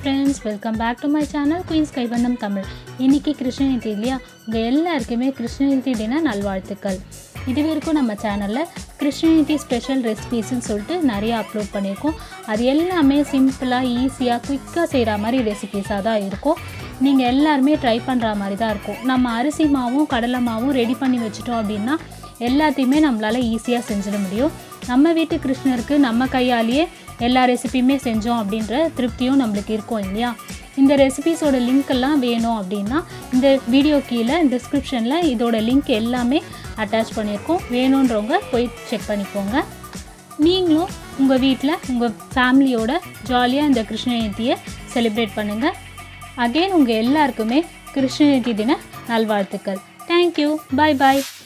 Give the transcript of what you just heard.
friends welcome back to my channel queens கைவண்ணம் தமிழ் இன்றைக்கி கிருஷ்ணகிரி இல்லையா உங்கள் எல்லாருக்குமே கிருஷ்ணகிரி தின நல்வாழ்த்துக்கள் இது வரைக்கும் நம்ம சேனலில் கிருஷ்ணகிரி ஸ்பெஷல் ரெசிபீஸ்னு சொல்லிட்டு நிறைய அப்லோட் பண்ணியிருக்கோம் அது எல்லாமே சிம்பிளாக ஈஸியாக குயிக்காக செய்கிற மாதிரி ரெசிபீஸாக தான் இருக்கும் நீங்கள் எல்லாருமே ட்ரை பண்ணுற மாதிரி தான் இருக்கும் நம்ம அரிசி மாவும் கடலை மாவும் ரெடி பண்ணி வச்சிட்டோம் அப்படின்னா எல்லாத்தையுமே நம்மளால் ஈஸியாக செஞ்சிட முடியும் நம்ம வீட்டு கிருஷ்ணருக்கு நம்ம கையாலேயே எல்லா ரெசிபியுமே செஞ்சோம் அப்படின்ற திருப்தியும் நம்மளுக்கு இருக்கும் இல்லையா இந்த ரெசிபீஸோட லிங்க் எல்லாம் வேணும் அப்படின்னா இந்த வீடியோ கீழே டிஸ்கிரிப்ஷனில் இதோட லிங்க் எல்லாமே அட்டாச் பண்ணியிருக்கோம் வேணுன்றவங்க போய் செக் பண்ணிக்கோங்க நீங்களும் உங்கள் வீட்டில் உங்கள் ஃபேமிலியோட ஜாலியாக இந்த கிருஷ்ண ஜெயந்தியை செலிப்ரேட் பண்ணுங்கள் அகெயின் உங்கள் எல்லாருக்குமே கிருஷ்ண ஜெயந்தி தின நல்வாழ்த்துக்கள் தேங்க்யூ பாய் பாய்